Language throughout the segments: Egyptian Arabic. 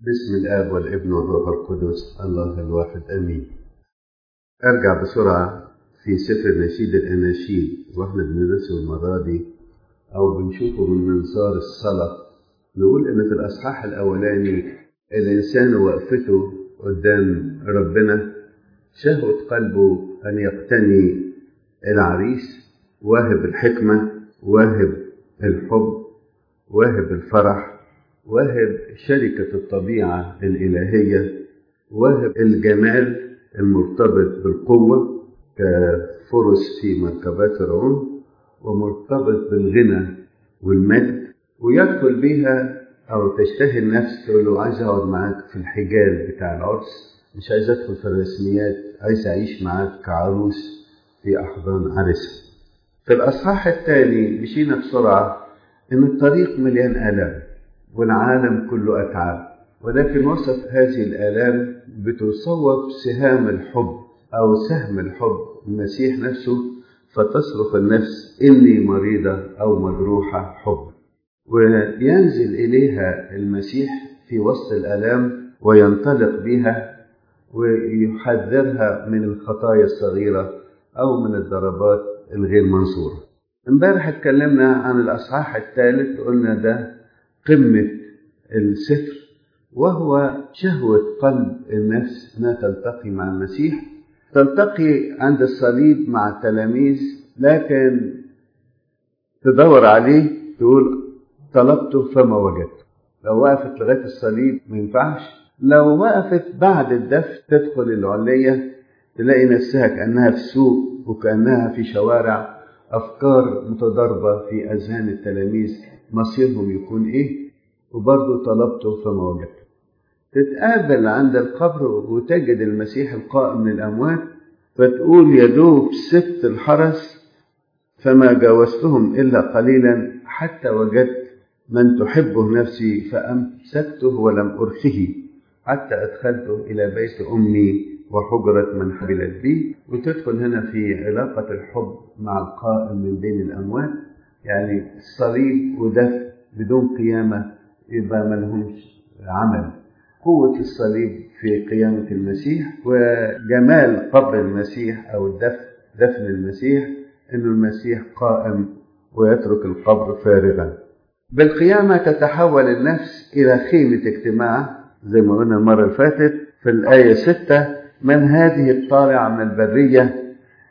بسم الآب والابن والروح القدس الله الواحد آمين أرجع بسرعة في سفر نشيد الأناشيد وإحنا بندرسه المرة دي أو بنشوفه من منظار الصلاة نقول إن في الأصحاح الأولاني الإنسان وقفته قدام ربنا شهوة قلبه أن يقتني العريس واهب الحكمة واهب الحب واهب الفرح واهب شركة الطبيعة الإلهية واهب الجمال المرتبط بالقوة كفرس في مركبات فرعون ومرتبط بالغنى والمجد ويدخل بيها أو تشتهي النفس تقول له عايز أقعد معاك في الحجال بتاع العرس مش عايز أدخل في الرسميات عايز أعيش معاك كعروس في أحضان عرسها في الأصحاح الثاني مشينا بسرعة إن الطريق مليان آلام والعالم كله أتعاب ولكن وسط هذه الآلام بتصوب سهام الحب أو سهم الحب المسيح نفسه فتصرخ النفس إني مريضة أو مجروحة حب وينزل إليها المسيح في وسط الآلام وينطلق بها ويحذرها من الخطايا الصغيرة أو من الضربات الغير منصورة امبارح اتكلمنا عن الأصحاح الثالث قلنا ده قمة السفر وهو شهوة قلب النفس أنها تلتقي مع المسيح تلتقي عند الصليب مع التلاميذ لكن تدور عليه تقول طلبته فما وجدته لو وقفت لغاية الصليب ما ينفعش لو وقفت بعد الدفن تدخل العلية تلاقي نفسها كأنها في سوق وكأنها في شوارع أفكار متضاربة في أذهان التلاميذ مصيرهم يكون إيه وبرضه طلبته فما وجدته تتقابل عند القبر وتجد المسيح القائم من الأموات فتقول يدوب ست الحرس فما جاوزتهم إلا قليلا حتى وجدت من تحبه نفسي فأمسكته ولم أرخه حتى أدخلته إلى بيت أمي وحجرة من حبلت بي وتدخل هنا في علاقة الحب مع القائم من بين الأموات يعني الصليب ودفن بدون قيامة يبقى ملهمش عمل قوة الصليب في قيامة المسيح وجمال قبر المسيح أو الدفن دفن المسيح أن المسيح قائم ويترك القبر فارغا بالقيامة تتحول النفس إلى خيمة اجتماع زي ما قلنا المرة اللي فاتت في الآية ستة من هذه الطالعة من البرية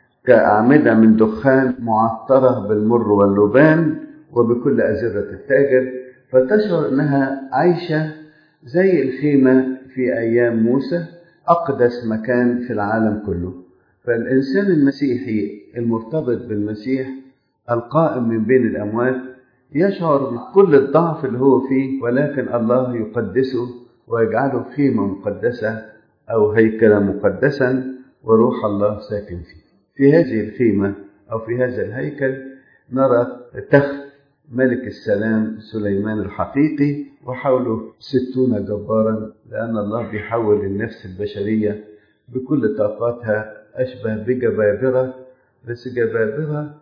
كأعمدة من دخان معطرة بالمر واللبان وبكل أزرة التاجر فتشعر أنها عايشة زي الخيمة في أيام موسى أقدس مكان في العالم كله فالإنسان المسيحي المرتبط بالمسيح القائم من بين الأموات يشعر بكل الضعف اللي هو فيه ولكن الله يقدسه ويجعله خيمة مقدسة أو هيكل مقدسا وروح الله ساكن فيه في هذه الخيمة أو في هذا الهيكل نرى تخت ملك السلام سليمان الحقيقي وحوله ستون جبارا لأن الله بيحول النفس البشرية بكل طاقاتها أشبه بجبابرة بس جبابرة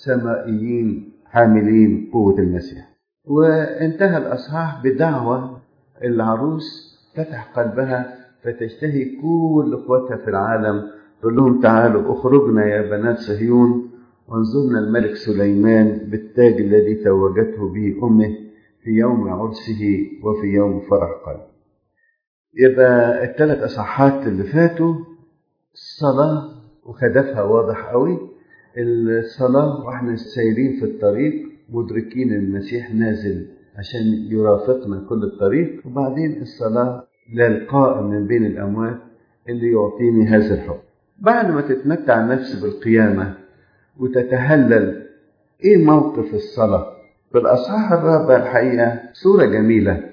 سمائيين حاملين قوة المسيح وانتهى الأصحاح بدعوة العروس فتح قلبها فتشتهي كل اخواتها في العالم تقول لهم تعالوا اخرجنا يا بنات صهيون وانظرنا الملك سليمان بالتاج الذي توجته به امه في يوم عرسه وفي يوم فرح قلب يبقى الثلاث اصحاحات اللي فاتوا الصلاه وهدفها واضح قوي الصلاه واحنا سايرين في الطريق مدركين المسيح نازل عشان يرافقنا كل الطريق وبعدين الصلاه للقائم من بين الأموات اللي يعطيني هذا الحب بعد ما تتمتع النفس بالقيامة وتتهلل إيه موقف الصلاة في الأصحاح الرابع الحقيقة صورة جميلة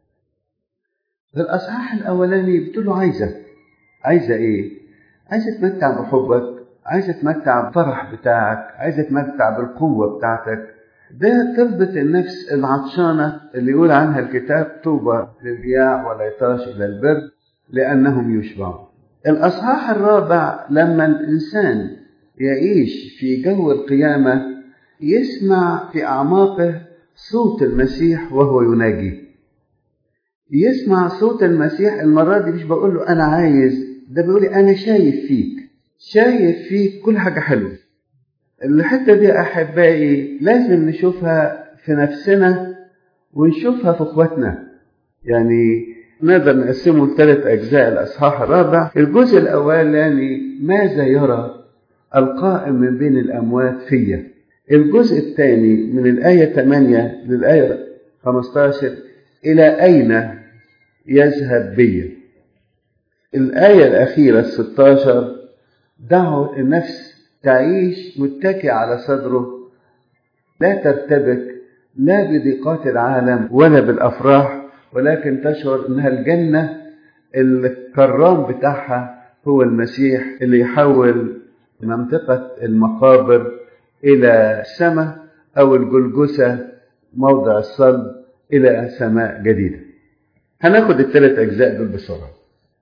في الأصحاح الأولاني بتقول له عايزة عايزة إيه؟ عايزة تتمتع بحبك عايزة تتمتع بالفرح بتاعك عايزة تتمتع بالقوة بتاعتك ده تربط النفس العطشانة اللي يقول عنها الكتاب طوبى للجياع والعطاش إلى البر لأنهم يشبعون الأصحاح الرابع لما الإنسان يعيش في جو القيامة يسمع في أعماقه صوت المسيح وهو يناجي يسمع صوت المسيح المرة دي مش بقول له أنا عايز ده بيقول لي أنا شايف فيك شايف فيك كل حاجة حلوة الحتة دي أحبائي لازم نشوفها في نفسنا ونشوفها في إخواتنا يعني نقدر نقسمه لثلاث أجزاء الأصحاح الرابع الجزء الأولاني ماذا يرى القائم من بين الأموات فيا الجزء الثاني من الآية 8 للآية 15 إلى أين يذهب بي الآية الأخيرة الستاشر دعوا النفس تعيش متكئة على صدره لا ترتبك لا بضيقات العالم ولا بالأفراح ولكن تشعر أنها الجنة الكرام بتاعها هو المسيح اللي يحول منطقة المقابر إلى السماء أو الجلجسة موضع الصلب إلى سماء جديدة هناخد الثلاث أجزاء دول بسرعة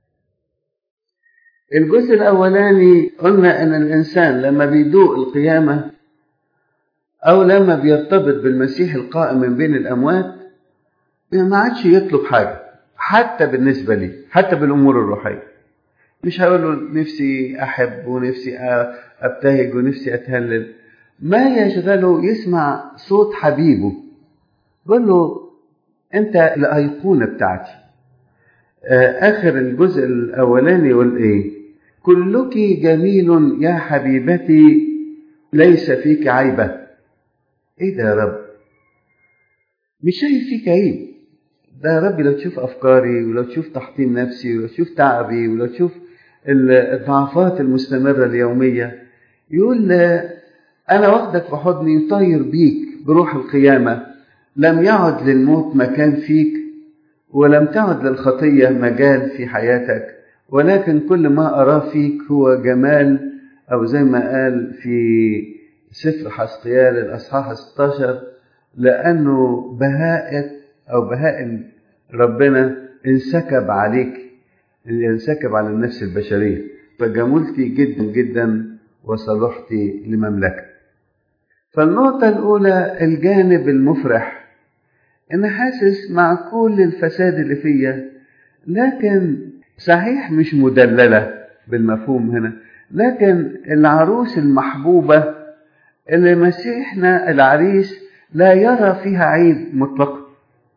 الجزء الأولاني قلنا أن الإنسان لما بيدوق القيامة أو لما بيرتبط بالمسيح القائم من بين الأموات ما عادش يطلب حاجة حتى بالنسبة لي حتى بالأمور الروحية مش هقول له نفسي أحب ونفسي أبتهج ونفسي أتهلل ما يشغله يسمع صوت حبيبه قل له أنت الأيقونة بتاعتي آخر الجزء الأولاني يقول إيه كلك جميل يا حبيبتي ليس فيك عيبة إيه ده يا رب مش شايف فيك عيب ده يا ربي لو تشوف أفكاري ولو تشوف تحطيم نفسي ولو تشوف تعبي ولو تشوف الضعفات المستمرة اليومية يقول أنا واخدك في حضني يطير بيك بروح القيامة لم يعد للموت مكان فيك ولم تعد للخطية مجال في حياتك ولكن كل ما أراه فيك هو جمال أو زي ما قال في سفر حسقيال الأصحاح 16 لأنه بهاء أو بهاء ربنا انسكب عليك انسكب على النفس البشرية فجملتي جدا جدا وصلحتي لمملكة فالنقطة الأولى الجانب المفرح أنا حاسس مع كل الفساد اللي فيا لكن صحيح مش مدللة بالمفهوم هنا لكن العروس المحبوبة اللي مسيحنا العريس لا يرى فيها عيب مطلقا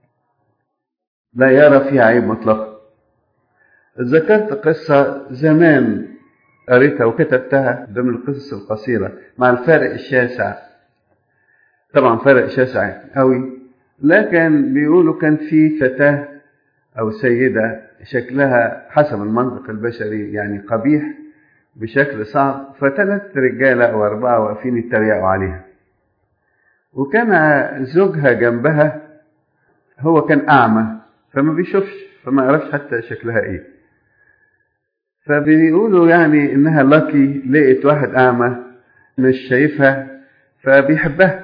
لا يرى فيها عيب مطلقا ذكرت قصة زمان قريتها وكتبتها ضمن القصص القصيرة مع الفارق الشاسع طبعا فرق شاسع قوي لكن بيقولوا كان في فتاة أو سيدة شكلها حسب المنطق البشري يعني قبيح بشكل صعب فثلاث رجالة أو أربعة واقفين يتريقوا عليها وكان زوجها جنبها هو كان أعمى فما بيشوفش فما يعرفش حتى شكلها إيه فبيقولوا يعني إنها لاكي لقيت واحد أعمى مش شايفها فبيحبها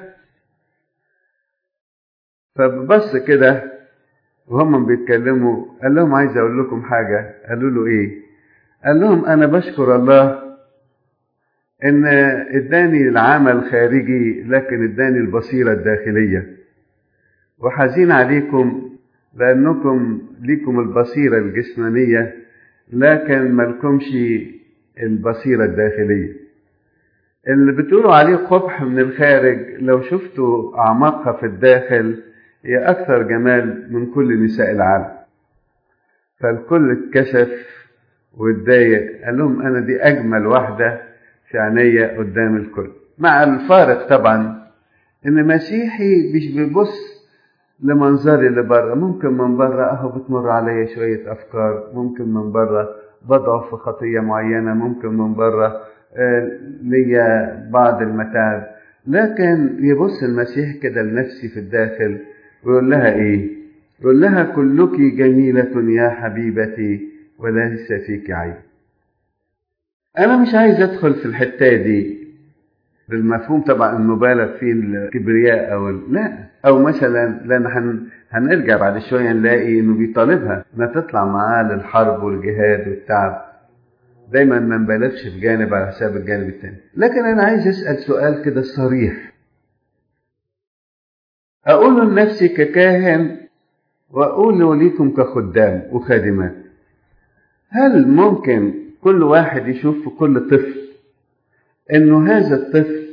فبص كده وهم بيتكلموا قال لهم عايز اقول لكم حاجه قالوا له ايه قال لهم انا بشكر الله ان اداني العمل الخارجي لكن اداني البصيره الداخليه وحزين عليكم لانكم ليكم البصيره الجسمانيه لكن مالكمش البصيره الداخليه اللي بتقولوا عليه قبح من الخارج لو شفتوا اعماقها في الداخل هي أكثر جمال من كل نساء العالم فالكل اتكشف واتضايق قال لهم أنا دي أجمل واحدة في عينيا قدام الكل مع الفارق طبعا إن مسيحي مش بيبص لمنظري اللي بره ممكن من بره أهو بتمر عليا شوية أفكار ممكن من بره بضعف في خطية معينة ممكن من بره ليا بعض المتاعب لكن يبص المسيح كده لنفسي في الداخل ويقول لها ايه يقول لها كلك جميلة يا حبيبتي وليس فيك عيب انا مش عايز ادخل في الحتة دي بالمفهوم طبعا المبالغ فيه الكبرياء او لا او مثلا لان هن هنرجع بعد شويه نلاقي انه بيطالبها انها تطلع معاه للحرب والجهاد والتعب دايما ما نبالغش في جانب على حساب الجانب الثاني لكن انا عايز اسال سؤال كده صريح اقول لنفسي ككاهن وأقول ليكم كخدام وخادمات هل ممكن كل واحد يشوف في كل طفل انه هذا الطفل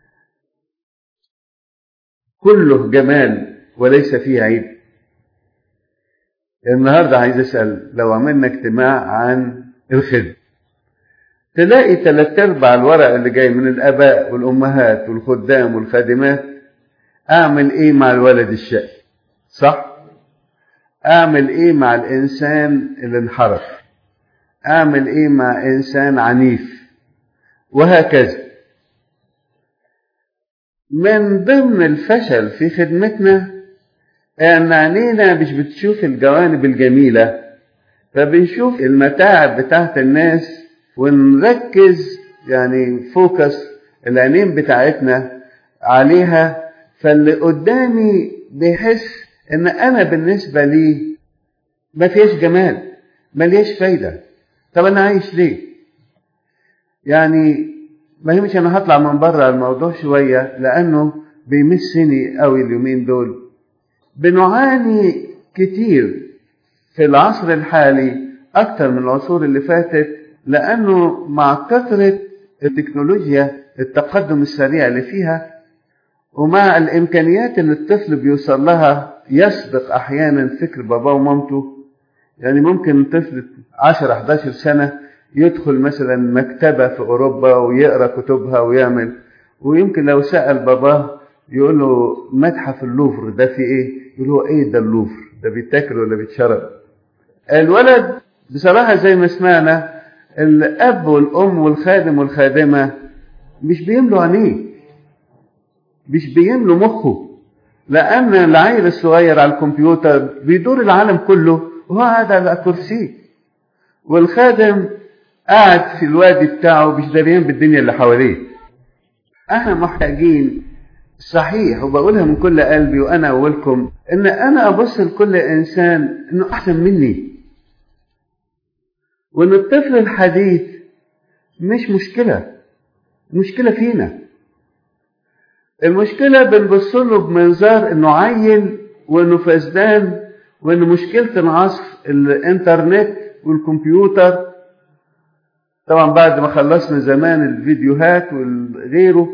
كله جمال وليس فيه عيب النهارده عايز اسال لو عملنا اجتماع عن الخدمه تلاقي ثلاث ارباع الورق اللي جاي من الاباء والامهات والخدام والخادمات اعمل ايه مع الولد الشقي صح اعمل ايه مع الانسان اللي انحرف اعمل ايه مع انسان عنيف وهكذا من ضمن الفشل في خدمتنا ان عينينا مش بتشوف الجوانب الجميله فبنشوف المتاعب بتاعت الناس ونركز يعني فوكس العينين بتاعتنا عليها فاللي قدامي بيحس ان انا بالنسبه لي ما فيش جمال ملياش فايده طب انا عايش ليه يعني ما يهمش انا هطلع من بره الموضوع شويه لانه بيمسني قوي اليومين دول بنعاني كتير في العصر الحالي اكتر من العصور اللي فاتت لانه مع كثره التكنولوجيا التقدم السريع اللي فيها ومع الامكانيات اللي الطفل بيوصل لها يسبق احيانا فكر باباه ومامته يعني ممكن طفل 10 11 سنه يدخل مثلا مكتبه في اوروبا ويقرا كتبها ويعمل ويمكن لو سال باباه يقول له متحف اللوفر ده في ايه؟ يقول له ايه ده اللوفر؟ ده بيتاكل ولا بيتشرب؟ الولد بصراحه زي ما سمعنا الاب والام والخادم والخادمه مش بيملوا عينيه مش بيملوا مخه لان العيل الصغير على الكمبيوتر بيدور العالم كله وهو قاعد على كرسيه والخادم قاعد في الوادي بتاعه مش داريان بالدنيا اللي حواليه احنا محتاجين صحيح وبقولها من كل قلبي وانا اولكم ان انا ابص لكل انسان انه احسن مني وان الطفل الحديث مش مشكله المشكله فينا المشكله بنبص له بمنظار انه عيل وانه فسدان وان مشكله العصر الانترنت والكمبيوتر طبعا بعد ما خلصنا زمان الفيديوهات وغيره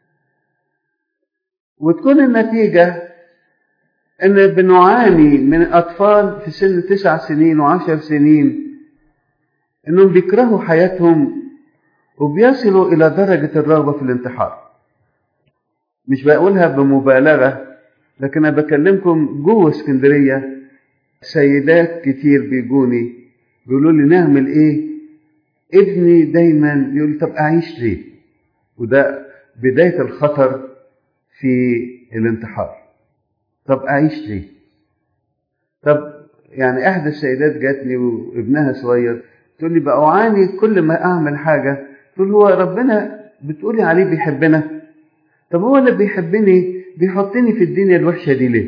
وتكون النتيجة ان بنعاني من اطفال في سن تسع سنين وعشر سنين انهم بيكرهوا حياتهم وبيصلوا الى درجة الرغبة في الانتحار مش بقولها بمبالغة لكن انا بكلمكم جوه اسكندرية سيدات كتير بيجوني بيقولوا لي نعمل ايه ابني دايما يقول لي طب اعيش ليه وده بداية الخطر في الانتحار طب اعيش ليه طب يعني احدى السيدات جاتني وابنها صغير تقول لي بقى اعاني كل ما اعمل حاجه تقول هو ربنا بتقولي عليه بيحبنا طب هو اللي بيحبني بيحطني في الدنيا الوحشه دي ليه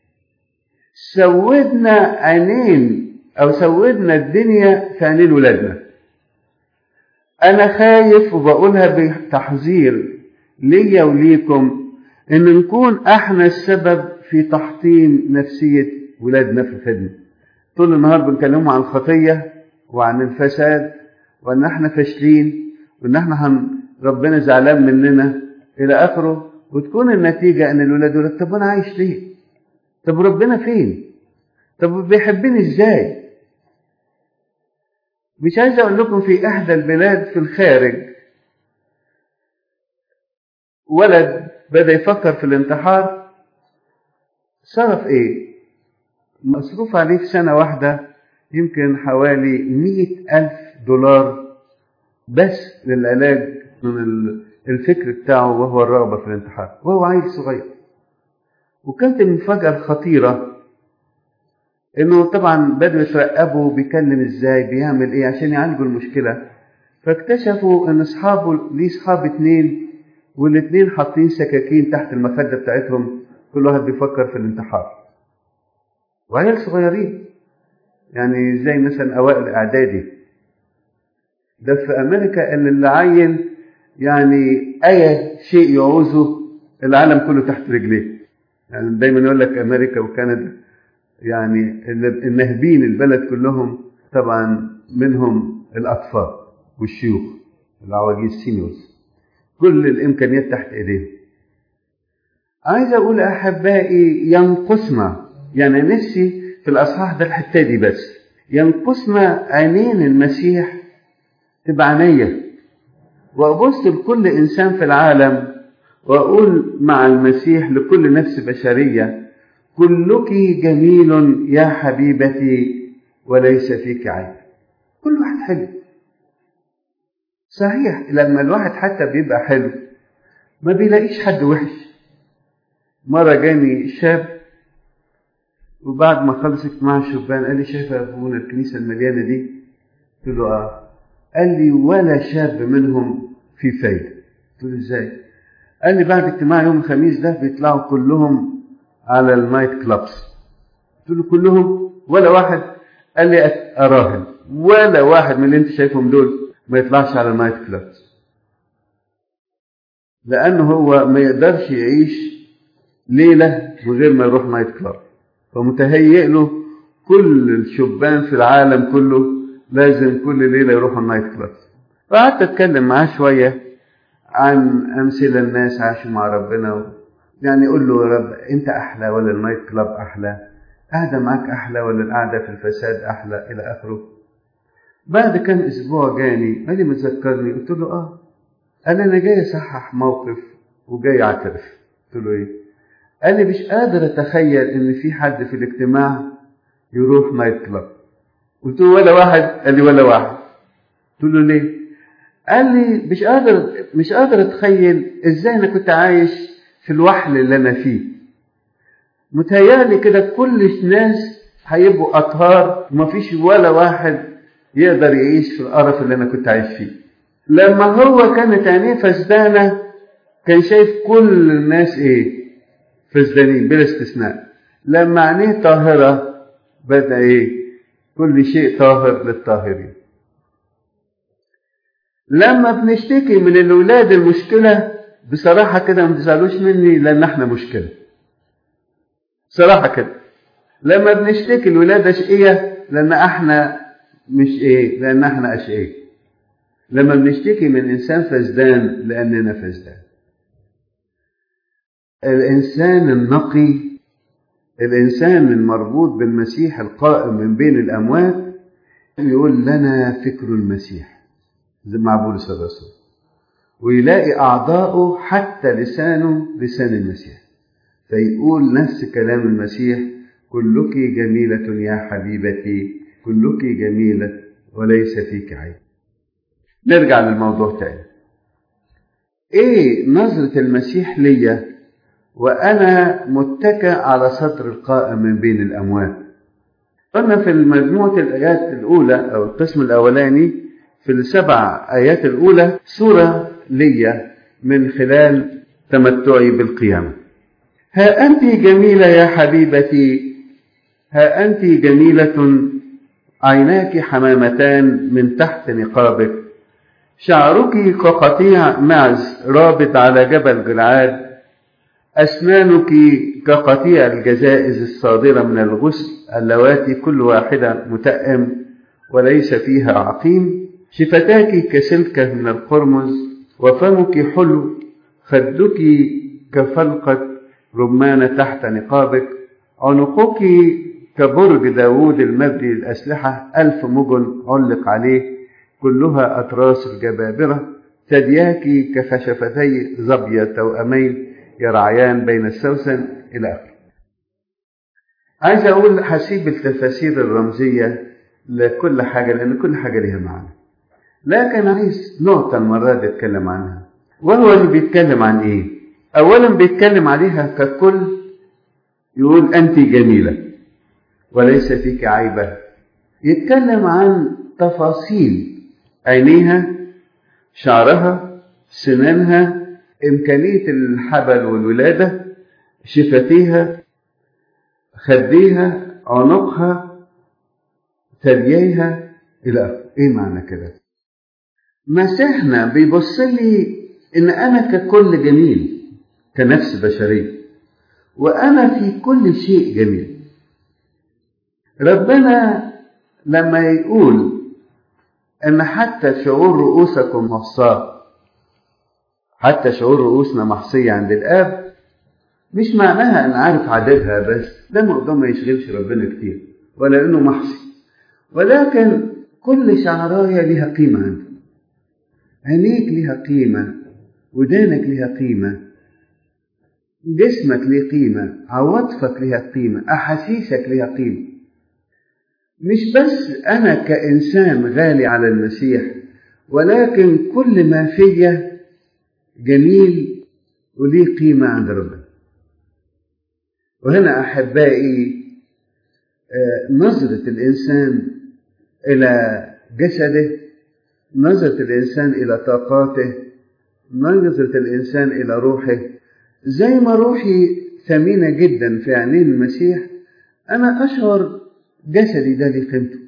سودنا عينين او سودنا الدنيا في عينين ولادنا انا خايف وبقولها بتحذير ليا وليكم ان نكون احنا السبب في تحطيم نفسيه ولادنا في الخدمه طول النهار بنكلمهم عن الخطيه وعن الفساد وان احنا فاشلين وان احنا هن ربنا زعلان مننا الى اخره وتكون النتيجه ان الولاد يقول طب انا عايش ليه؟ طب ربنا فين؟ طب بيحبني ازاي؟ مش عايز اقول لكم في احدى البلاد في الخارج ولد بدا يفكر في الانتحار صرف ايه مصروف عليه في سنة واحدة يمكن حوالي مئة ألف دولار بس للعلاج من الفكر بتاعه وهو الرغبة في الانتحار وهو عيل صغير وكانت المفاجأة الخطيرة انه طبعا بدأوا يترقبوا بيكلم ازاي بيعمل ايه عشان يعالجوا المشكلة فاكتشفوا ان اصحابه ليه اصحاب اتنين والاثنين حاطين سكاكين تحت المخدة بتاعتهم كل واحد بيفكر في الانتحار وعيال صغيرين يعني زي مثلا اوائل اعدادي ده في امريكا اللي العيل يعني اي شيء يعوزه العالم كله تحت رجليه يعني دايما يقول لك امريكا وكندا يعني النهبين البلد كلهم طبعا منهم الأطفال والشيوخ العواجيز سينيورز كل الإمكانيات تحت إيديهم عايز أقول أحبائي ينقصنا يعني نفسي في الأصحاح ده الحتة دي بس ينقصنا عينين المسيح تبقى عينيا وأبص لكل إنسان في العالم وأقول مع المسيح لكل نفس بشرية كلك جميل يا حبيبتي وليس فيك عيب كل واحد حلو صحيح لما الواحد حتى بيبقى حلو ما بيلاقيش حد وحش مرة جاني شاب وبعد ما خلص اجتماع الشبان قال لي شايف يا ابونا الكنيسة المليانة دي؟ قلت له اه قال لي ولا شاب منهم في فايدة قلت له ازاي؟ قال لي بعد اجتماع يوم الخميس ده بيطلعوا كلهم على النايت كلابس قلت له كلهم ولا واحد قال لي اراهن ولا واحد من اللي انت شايفهم دول ما يطلعش على النايت كلابس لانه هو ما يقدرش يعيش ليله من غير ما يروح نايت كلاب فمتهيئ له كل الشبان في العالم كله لازم كل ليله يروحوا النايت كلاب فقعدت اتكلم معاه شويه عن امثله الناس عاشوا مع ربنا يعني يقول له يا رب انت احلى ولا النايت كلاب احلى قاعده معاك احلى ولا القعده في الفساد احلى الى اخره بعد كام اسبوع جاني قال لي متذكرني قلت له اه قال انا جاي اصحح موقف وجاي اعترف قلت له ايه قال لي مش قادر اتخيل ان في حد في الاجتماع يروح نايت كلاب قلت له ولا واحد قال لي ولا واحد قلت له ليه قال لي مش قادر مش قادر اتخيل ازاي انا كنت عايش في الوحل اللي انا فيه متهيألي كده كل الناس هيبقوا اطهار ومفيش ولا واحد يقدر يعيش في القرف اللي انا كنت عايش فيه لما هو كانت عينيه فسدانه كان شايف كل الناس ايه فسدانين بلا استثناء لما عينيه طاهره بدا ايه كل شيء طاهر للطاهرين لما بنشتكي من الولاد المشكله بصراحه كده ما تزعلوش مني لان احنا مشكله بصراحه كده لما بنشتكي الولاده شقيه لان احنا مش ايه لان احنا اشقياء لما بنشتكي من انسان فسدان لاننا فسدان الانسان النقي الانسان المربوط بالمسيح القائم من بين الاموات يقول لنا فكر المسيح زي مع بولس الرسول ويلاقي اعضاؤه حتى لسانه لسان المسيح فيقول نفس كلام المسيح كلك جميله يا حبيبتي كلك جميلة وليس فيك عيب نرجع للموضوع تاني ايه نظرة المسيح ليا وانا متكئ على سطر القائم من بين الاموات قلنا في مجموعة الايات الاولى او القسم الاولاني في السبع ايات الاولى صورة ليا من خلال تمتعي بالقيامة ها انت جميلة يا حبيبتي ها انت جميلة عيناك حمامتان من تحت نقابك شعرك كقطيع معز رابط على جبل جلعاد أسنانك كقطيع الجزائز الصادرة من الغسل اللواتي كل واحدة متأم وليس فيها عقيم شفتاك كسلكة من القرمز وفمك حلو خدك كفلقة رمان تحت نقابك عنقك كبرج داوود المبني للأسلحة ألف مجن علق عليه كلها أطراس الجبابرة ثدياك كخشفتي ظبية توأمين يرعيان بين السوسن إلى آخره. عايز أقول هسيب التفاسير الرمزية لكل حاجة لأن كل حاجة ليها معنى. لكن عايز نقطة المرة دي أتكلم عنها. وهو اللي بيتكلم عن إيه؟ أولا بيتكلم عليها ككل يقول أنت جميلة. وليس فيك عيبة يتكلم عن تفاصيل عينيها شعرها سنانها إمكانية الحبل والولادة شفتيها خديها عنقها ثدييها إلى آخره إيه معنى كده؟ مسيحنا بيبص لي إن أنا ككل جميل كنفس بشرية وأنا في كل شيء جميل ربنا لما يقول ان حتى شعور رؤوسكم محصاه حتى شعور رؤوسنا محصيه عند الاب مش معناها ان عارف عددها بس ده موضوع ما يشغلش ربنا كتير ولا انه محصي ولكن كل شعرايه لها قيمه عنده عينيك لها قيمه ودانك لها قيمه جسمك ليه قيمه عواطفك لها قيمه احاسيسك لها قيمه مش بس انا كانسان غالي على المسيح ولكن كل ما فيا جميل وليه قيمه عند ربنا وهنا احبائي نظره الانسان الى جسده نظره الانسان الى طاقاته نظره الانسان الى روحه زي ما روحي ثمينه جدا في عينين المسيح انا اشعر جسدي ده ليه قيمته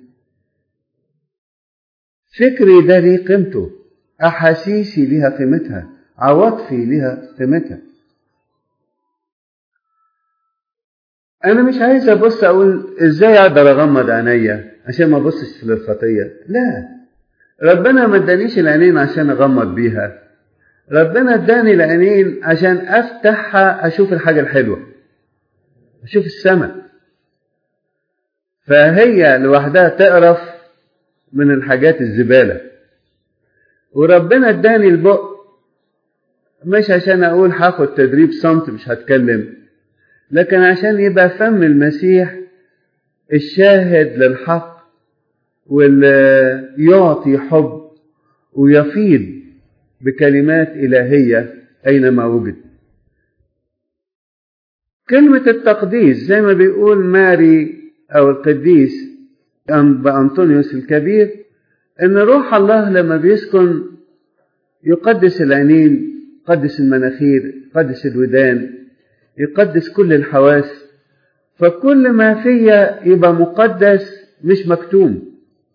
فكري ده ليه قيمته احاسيسي ليها قيمتها عواطفي ليها قيمتها انا مش عايز ابص اقول ازاي اقدر اغمض عينيا عشان ما ابصش للخطيه لا ربنا ما ادانيش العينين عشان اغمض بيها ربنا اداني العينين عشان افتحها اشوف الحاجه الحلوه اشوف السماء فهي لوحدها تقرف من الحاجات الزباله وربنا اداني البق مش عشان اقول هاخد تدريب صمت مش هتكلم لكن عشان يبقى فم المسيح الشاهد للحق واللي يعطي حب ويفيض بكلمات إلهية أينما وجد كلمة التقديس زي ما بيقول ماري أو القديس بأنطونيوس الكبير إن روح الله لما بيسكن يقدس العينين يقدس المناخير يقدس الودان يقدس كل الحواس فكل ما فيا يبقى مقدس مش مكتوم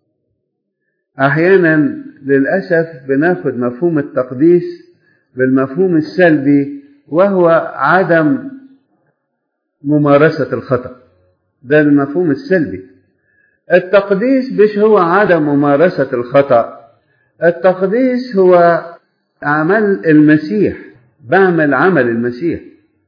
احيانا للاسف بناخد مفهوم التقديس بالمفهوم السلبي وهو عدم ممارسه الخطا ده المفهوم السلبي التقديس مش هو عدم ممارسه الخطا التقديس هو عمل المسيح بعمل عمل المسيح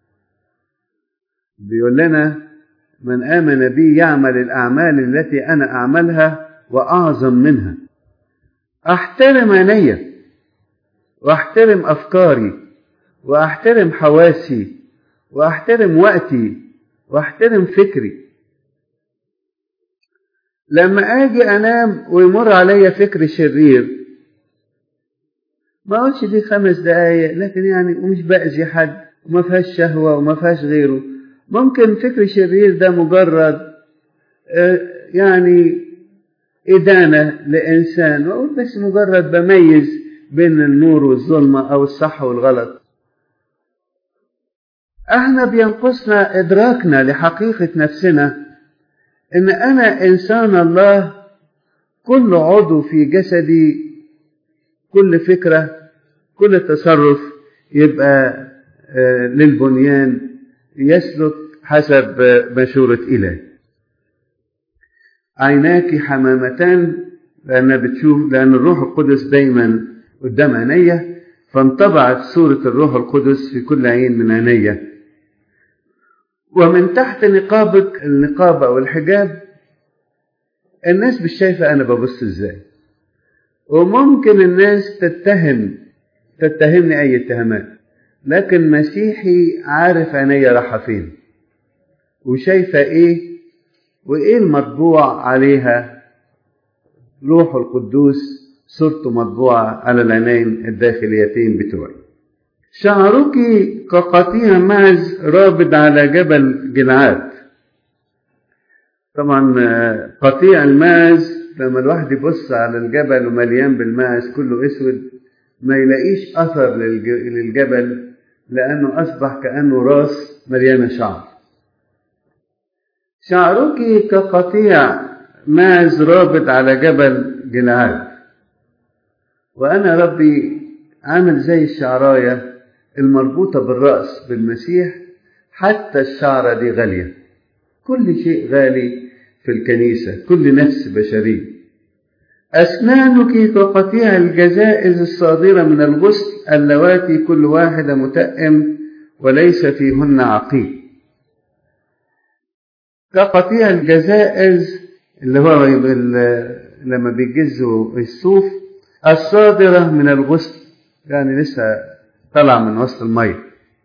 بيقول لنا من آمن بي يعمل الأعمال التي أنا أعملها وأعظم منها أحترم عيني وأحترم أفكاري وأحترم حواسي وأحترم وقتي وأحترم فكري لما أجي أنام ويمر عليا فكر شرير ما أقولش دي خمس دقايق لكن يعني ومش بأذي حد وما فيهاش شهوة وما فيهاش غيره ممكن فكر شرير ده مجرد يعني إدانة لإنسان وأقول بس مجرد بميز بين النور والظلمة أو الصح والغلط احنا بينقصنا إدراكنا لحقيقة نفسنا إن أنا إنسان الله كل عضو في جسدي كل فكرة كل تصرف يبقى للبنيان يسلك حسب مشورة إله عيناك حمامتان لأن بتشوف لأن الروح القدس دايما قدام عينيا فانطبعت صورة الروح القدس في كل عين من عينيا ومن تحت نقابك النقاب أو الحجاب الناس مش شايفة أنا ببص إزاي وممكن الناس تتهم تتهمني أي اتهامات لكن مسيحي عارف عينيا رايحة فين وشايفة إيه وإيه المطبوع عليها روح القدوس صورته مطبوعة على العينين الداخليتين بتوعي شعرك كقطيع معز رابض على جبل جلعاد طبعا قطيع الماعز لما الواحد يبص على الجبل ومليان بالماعز كله اسود ما يلاقيش اثر للجبل لانه اصبح كانه راس مليانه شعر شعرك كقطيع ماعز رابط على جبل جلعاد وانا ربي عامل زي الشعرايه المربوطه بالراس بالمسيح حتى الشعره دي غاليه كل شيء غالي في الكنيسة كل نفس بشرية أسنانك كقطيع الجزائز الصادرة من الغسل اللواتي كل واحدة متأم وليس فيهن عقيم كقطيع الجزائز اللي هو لما بيجزوا الصوف الصادرة من الغسل يعني لسه طلع من وسط المية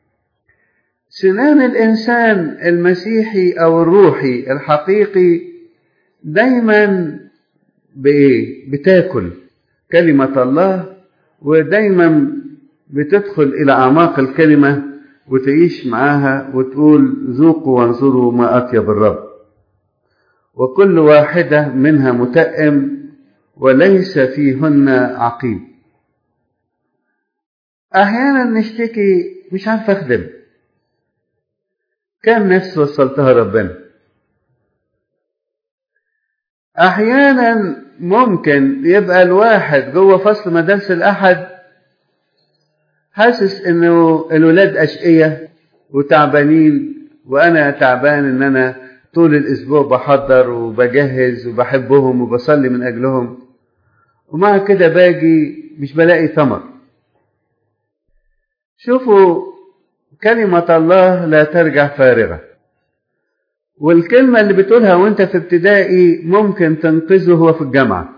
سنان الإنسان المسيحي أو الروحي الحقيقي دايما بإيه؟ بتاكل كلمة الله ودايما بتدخل إلى أعماق الكلمة وتعيش معاها وتقول ذوقوا وانظروا ما أطيب الرب وكل واحدة منها متأم وليس فيهن عقيم أحيانا نشتكي مش عارف أخدم كم نفس وصلتها ربنا أحيانا ممكن يبقى الواحد جوه فصل مدارس الأحد حاسس إنه الولاد أشقية وتعبانين وأنا تعبان إن أنا طول الأسبوع بحضر وبجهز وبحبهم وبصلي من أجلهم ومع كده باجي مش بلاقي ثمر شوفوا كلمة الله لا ترجع فارغة والكلمة اللي بتقولها وانت في ابتدائي ممكن تنقذه وهو في الجامعة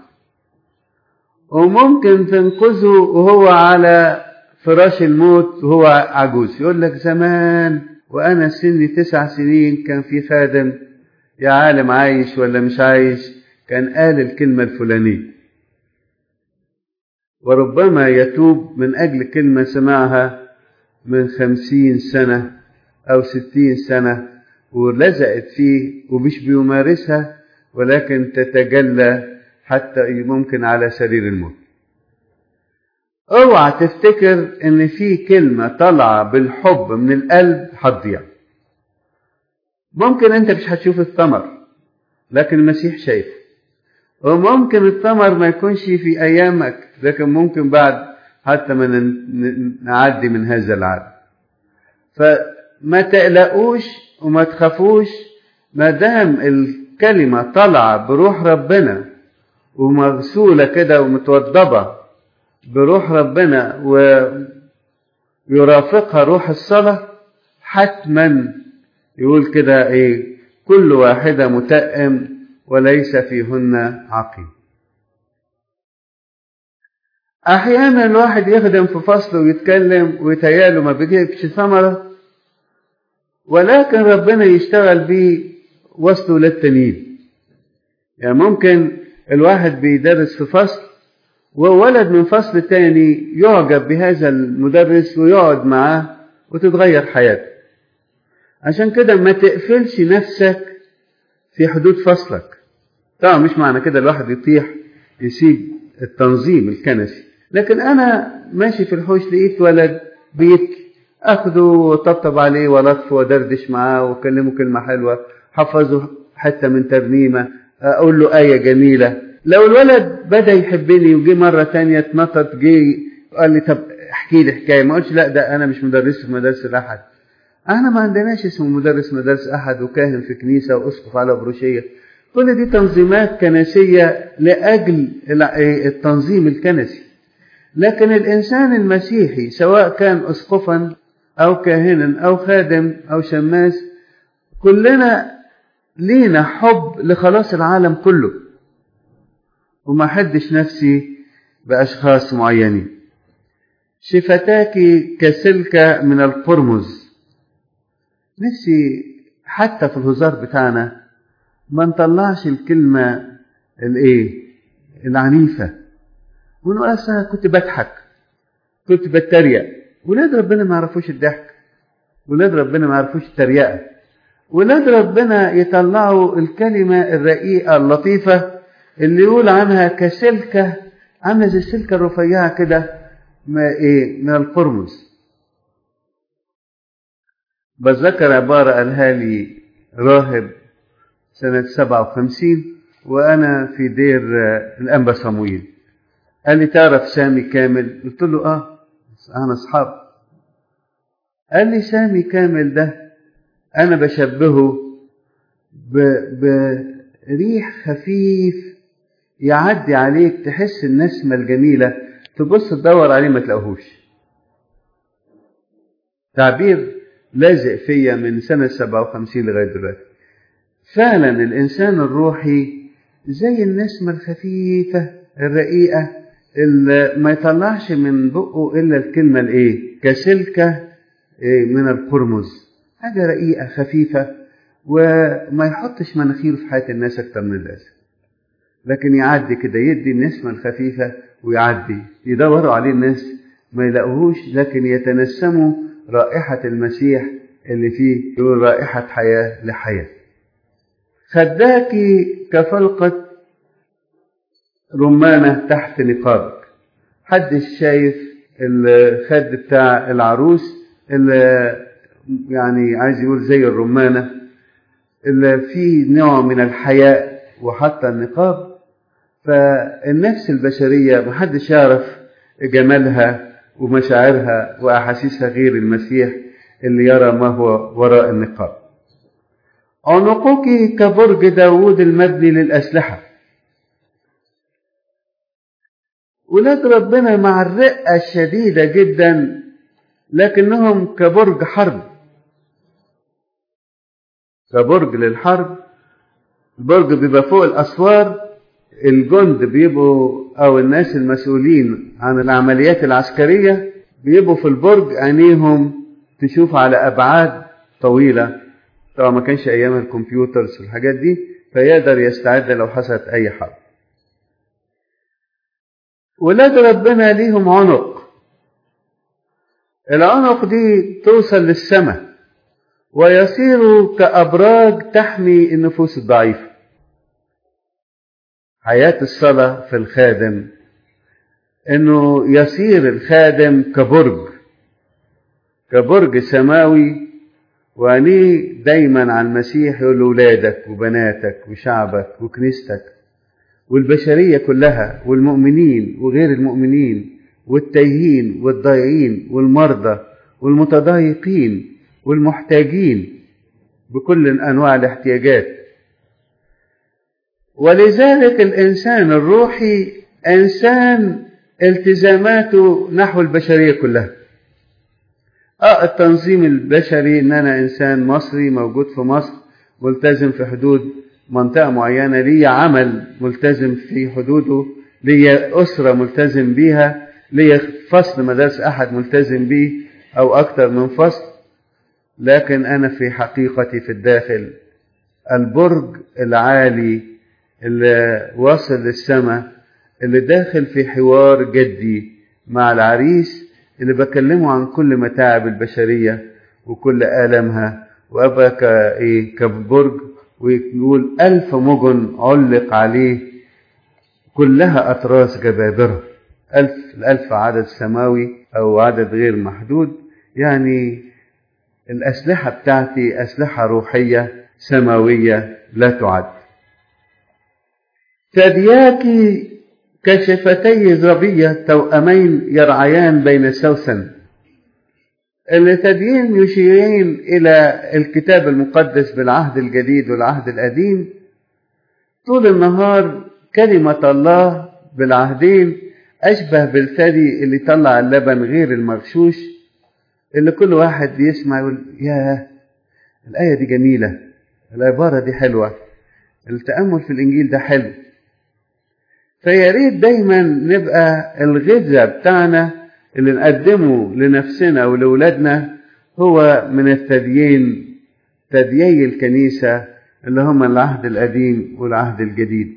وممكن تنقذه وهو على فراش الموت وهو عجوز يقول لك زمان وأنا سني تسع سنين كان في خادم يا عالم عايش ولا مش عايش كان قال الكلمة الفلانية وربما يتوب من أجل كلمة سمعها من خمسين سنة أو ستين سنة ولزقت فيه ومش بيمارسها ولكن تتجلى حتى ممكن على سرير الموت اوعى تفتكر ان في كلمة طالعة بالحب من القلب هتضيع ممكن انت مش هتشوف الثمر لكن المسيح شايفه وممكن الثمر ما يكونش في ايامك لكن ممكن بعد حتى ما نعدي من هذا العالم فما تقلقوش وما تخافوش ما دام الكلمة طالعة بروح ربنا ومغسولة كده ومتوضبة بروح ربنا ويرافقها روح الصلاة حتما يقول كده ايه كل واحدة متأم وليس فيهن عقيم احيانا الواحد يخدم في فصل ويتكلم ويتهيأله ما بيجيبش ثمرة ولكن ربنا يشتغل بيه وسط ولاد تانيين يعني ممكن الواحد بيدرس في فصل وولد من فصل تاني يعجب بهذا المدرس ويقعد معاه وتتغير حياته عشان كده ما تقفلش نفسك في حدود فصلك طبعا مش معنى كده الواحد يطيح يسيب التنظيم الكنسي لكن انا ماشي في الحوش لقيت ولد بيبكي اخده وطبطب عليه ولطفه ودردش معاه واكلمه كلمه حلوه حفظه حته من ترنيمه اقول له ايه جميله لو الولد بدا يحبني وجي مره تانية اتنطط جه قال لي طب احكي لي حكايه ما قلتش لا ده انا مش مدرس في مدارس الاحد احنا ما عندناش اسمه مدرس مدارس احد وكاهن في كنيسه واسقف على بروشيه كل دي تنظيمات كنسيه لاجل التنظيم الكنسي لكن الانسان المسيحي سواء كان اسقفا او كاهنا او خادم او شماس كلنا لينا حب لخلاص العالم كله وما حدش نفسي باشخاص معينين شفتاك كسلكة من القرمز نفسي حتى في الهزار بتاعنا ما نطلعش الكلمة الايه العنيفة ونقول أصل كنت بضحك كنت بتريق ولاد ربنا ما يعرفوش الضحك ولاد ربنا ما يعرفوش التريقة ولاد ربنا يطلعوا الكلمة الرقيقة اللطيفة اللي يقول عنها كسلكة عاملة زي السلكة الرفيعة كده ما ايه من القرمز بتذكر عبارة قالها لي راهب سنة سبعة وخمسين وأنا في دير الأنبا صمويل قال لي تعرف سامي كامل قلت له آه أنا أصحاب قال لي سامي كامل ده أنا بشبهه ريح خفيف يعدي عليك تحس النسمة الجميلة تبص تدور عليه ما تلاقوهوش تعبير لازق فيا من سنة 57 لغاية دلوقتي فعلا الإنسان الروحي زي النسمة الخفيفة الرقيقة اللي ما يطلعش من بقه إلا الكلمة الإيه كسلكة إيه من القرمز حاجة رقيقة خفيفة وما يحطش مناخيره في حياة الناس أكتر من اللازم لكن يعدي كده يدي النسمة الخفيفة ويعدي يدوروا عليه الناس ما يلاقوهوش لكن يتنسموا رائحة المسيح اللي فيه يقول رائحة حياة لحياة خداك كفلقة رمانة تحت نقابك حدش شايف الخد بتاع العروس اللي يعني عايز يقول زي الرمانة اللي فيه نوع من الحياء وحتى النقاب فالنفس البشرية محدش يعرف جمالها ومشاعرها وأحاسيسها غير المسيح اللي يرى ما هو وراء النقاب عنقك كبرج داود المبني للأسلحة ولاد ربنا مع الرقة الشديدة جدا لكنهم كبرج حرب كبرج للحرب البرج بيبقى فوق الأسوار الجند بيبقوا أو الناس المسؤولين عن العمليات العسكرية بيبقوا في البرج عينيهم تشوف على أبعاد طويلة طبعا ما كانش أيام الكمبيوترز والحاجات دي فيقدر يستعد لو حصلت أي حرب ولاد ربنا ليهم عنق العنق دي توصل للسماء ويصيروا كأبراج تحمي النفوس الضعيفة حياة الصلاة في الخادم انه يصير الخادم كبرج كبرج سماوي وعينيه دايما على المسيح يقول لاولادك وبناتك وشعبك وكنيستك والبشرية كلها والمؤمنين وغير المؤمنين والتايهين والضايعين والمرضى والمتضايقين والمحتاجين بكل انواع الاحتياجات ولذلك الانسان الروحي انسان التزاماته نحو البشريه كلها اه التنظيم البشري ان انا انسان مصري موجود في مصر ملتزم في حدود منطقه معينه ليا عمل ملتزم في حدوده ليا اسره ملتزم بيها ليا فصل مدارس احد ملتزم بيه او اكتر من فصل لكن انا في حقيقتي في الداخل البرج العالي اللي واصل للسماء اللي داخل في حوار جدي مع العريس اللي بكلمه عن كل متاعب البشرية وكل آلامها وأبقى كإيه كبرج ويقول ألف مجن علق عليه كلها أطراس جبابرة ألف الألف عدد سماوي أو عدد غير محدود يعني الأسلحة بتاعتي أسلحة روحية سماوية لا تعد ثدياك كشفتي زربية توأمين يرعيان بين السوسن الثديين يشيرين إلى الكتاب المقدس بالعهد الجديد والعهد القديم طول النهار كلمة الله بالعهدين أشبه بالثدي اللي طلع اللبن غير المغشوش اللي كل واحد يسمع يقول ياه الآية دي جميلة العبارة دي حلوة التأمل في الإنجيل ده حلو فيا ريت دايما نبقى الغذاء بتاعنا اللي نقدمه لنفسنا ولأولادنا هو من الثديين ثديي الكنيسة اللي هم العهد القديم والعهد الجديد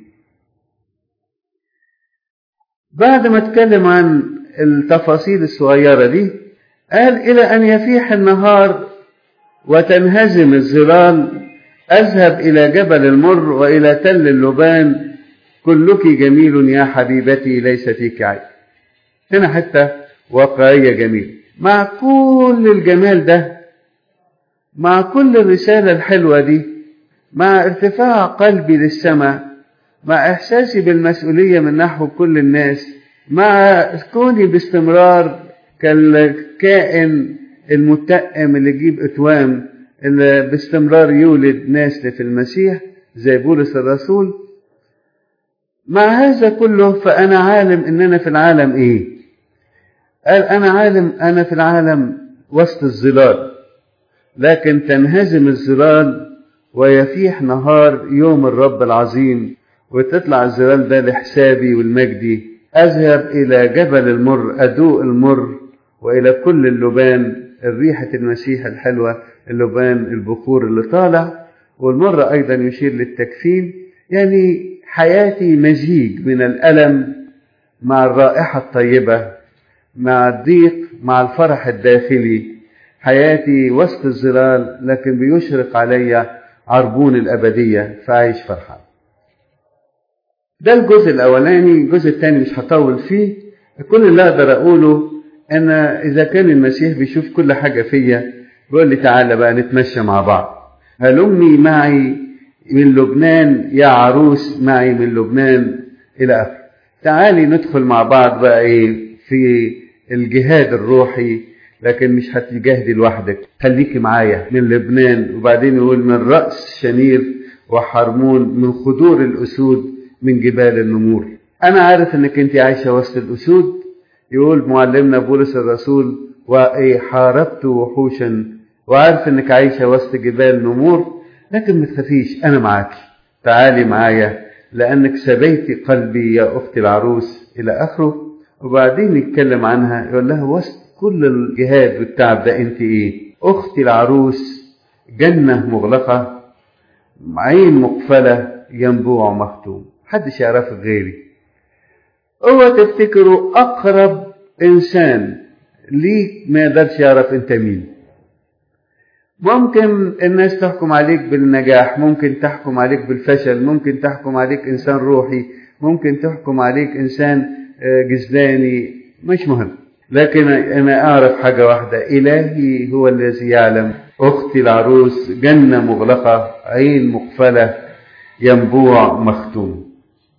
بعد ما اتكلم عن التفاصيل الصغيرة دي قال إلى أن يفيح النهار وتنهزم الظلال أذهب إلى جبل المر وإلى تل اللبان كلك جميل يا حبيبتي ليس فيك عيب هنا حتة واقعية جميلة مع كل الجمال ده مع كل الرسالة الحلوة دي مع ارتفاع قلبي للسماء مع إحساسي بالمسؤولية من نحو كل الناس مع كوني باستمرار كالكائن المتأم اللي يجيب أتوام اللي باستمرار يولد ناس في المسيح زي بولس الرسول مع هذا كله فأنا عالم إن أنا في العالم إيه قال أنا عالم أنا في العالم وسط الظلال لكن تنهزم الظلال ويفيح نهار يوم الرب العظيم وتطلع الظلال ده لحسابي والمجدي أذهب إلى جبل المر أدوء المر وإلى كل اللبان الريحة المسيح الحلوة اللبان البخور اللي طالع والمرة أيضا يشير للتكفين يعني حياتي مزيج من الألم مع الرائحة الطيبة مع الضيق مع الفرح الداخلي حياتي وسط الظلال لكن بيشرق علي عربون الأبدية فعايش فرحان ده الجزء الأولاني الجزء الثاني مش هطول فيه كل اللي أقدر أقوله أن إذا كان المسيح بيشوف كل حاجة فيا بيقول لي تعالى بقى نتمشى مع بعض هلمي معي من لبنان يا عروس معي من لبنان إلى آخره تعالي ندخل مع بعض بقى إيه في الجهاد الروحي لكن مش هتجاهدي لوحدك خليكي معايا من لبنان وبعدين يقول من رأس شنير وحرمون من خدور الأسود من جبال النمور أنا عارف إنك أنت عايشة وسط الأسود يقول معلمنا بولس الرسول وإيه حاربت وحوشا وعارف إنك عايشة وسط جبال نمور لكن ما تخافيش أنا معاك تعالي معايا لأنك سبيتي قلبي يا أختي العروس إلى آخره وبعدين يتكلم عنها يقول لها وسط كل الجهاد والتعب ده أنت إيه أختي العروس جنة مغلقة عين مقفلة ينبوع مختوم محدش يعرفك غيري اوعى تفتكروا اقرب انسان ليك ما يقدرش يعرف انت مين ممكن الناس تحكم عليك بالنجاح ممكن تحكم عليك بالفشل ممكن تحكم عليك انسان روحي ممكن تحكم عليك انسان جزلاني مش مهم لكن انا اعرف حاجه واحده الهي هو الذي يعلم اختي العروس جنه مغلقه عين مقفله ينبوع مختوم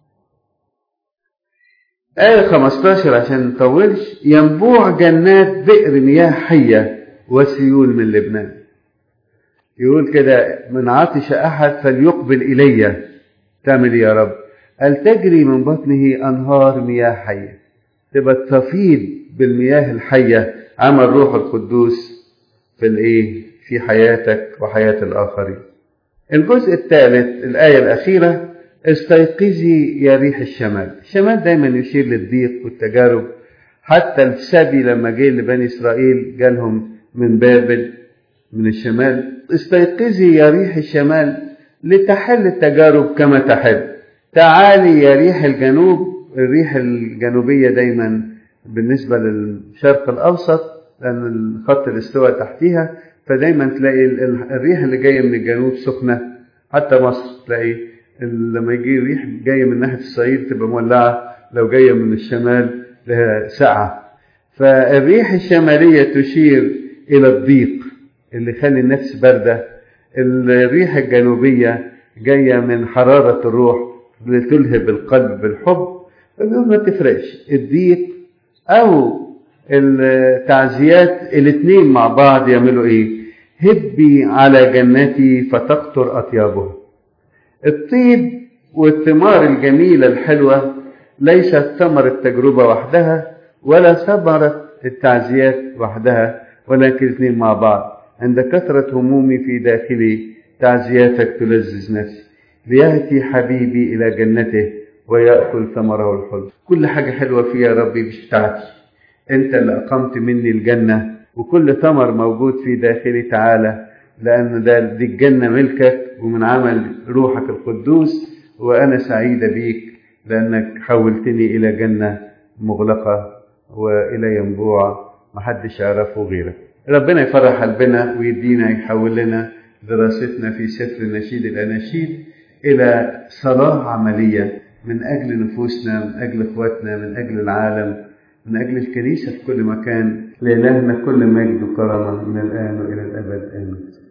آية 15 عشان نطولش ينبوع جنات بئر مياه حية وسيول من لبنان يقول كده من عطش أحد فليقبل إلي تعمل يا رب قال تجري من بطنه أنهار مياه حية تبقى تفيض بالمياه الحية عمل روح القدوس في الإيه في حياتك وحياة الآخرين الجزء الثالث الآية الأخيرة استيقظي يا ريح الشمال الشمال دايما يشير للضيق والتجارب حتى السبي لما جه لبني إسرائيل جالهم من بابل من الشمال استيقظي يا ريح الشمال لتحل التجارب كما تحل تعالي يا ريح الجنوب الريح الجنوبية دايما بالنسبة للشرق الأوسط لأن خط الاستواء تحتيها فدايما تلاقي الريح اللي جاية من الجنوب سخنة حتى مصر تلاقي لما يجي ريح جاية من ناحية الصعيد تبقى مولعة لو جاية من الشمال لها ساعة فالريح الشمالية تشير إلى الضيق اللي يخلي النفس باردة الريح الجنوبية جاية من حرارة الروح لتلهب القلب بالحب ما تفرقش الضيق أو التعزيات الاثنين مع بعض يعملوا ايه هبي على جنتي فتقطر أطيابها الطيب والثمار الجميلة الحلوة ليست ثمر التجربة وحدها ولا ثمرة التعزيات وحدها ولكن الاثنين مع بعض عند كثرة همومي في داخلي تعزياتك تلذذ نفسي ليأتي حبيبي إلى جنته ويأكل ثمره الحلو كل حاجة حلوة فيها يا ربي مش بتاعتي أنت اللي أقمت مني الجنة وكل ثمر موجود في داخلي تعالى لأن ده دي الجنة ملكك ومن عمل روحك القدوس وأنا سعيدة بيك لأنك حولتني إلى جنة مغلقة وإلى ينبوع محدش يعرفه غيرك ربنا يفرح قلبنا ويدينا يحول لنا دراستنا في سفر نشيد الأناشيد إلى صلاة عملية من أجل نفوسنا من أجل إخواتنا من أجل العالم من أجل الكنيسة في كل مكان لإلهنا كل مجد وكرامة من الآن وإلى الأبد آمين